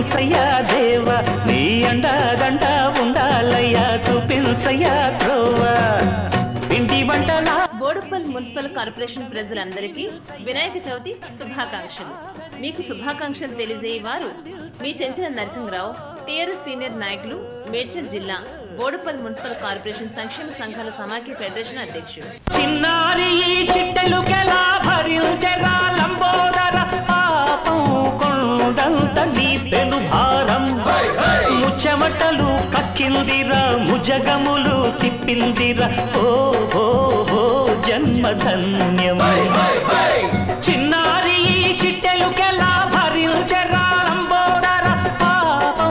దీవించయ్యా దేవ నీ అండా దండ ఉండాలయ్యా చూపించయ్యా త్రోవ పిండి వంటలా బోడుప్పల్ మున్సిపల్ కార్పొరేషన్ ప్రజలందరికీ వినాయక చవితి శుభాకాంక్షలు మీకు శుభాకాంక్షలు తెలియజేయ వారు మీ చెంచిన నరసింహరావు టీఆర్ఎస్ సీనియర్ నాయకులు మేడ్చల్ జిల్లా బోడుప్పల్ మున్సిపల్ కార్పొరేషన్ సంక్షేమ సంఘాల సమాఖ్య ఫెడరేషన్ అధ్యక్షుడు చిన్నారి ఈ చిట్టెలుకెలా భరించరా లంబోదర పాపం కొండంత నీ పెను భారం ముచ్చమటలు కక్కిందిరా ముజగములు తిప్పిందిరా ఓ ఓ ఓ జన్మధన్యం చిన్నా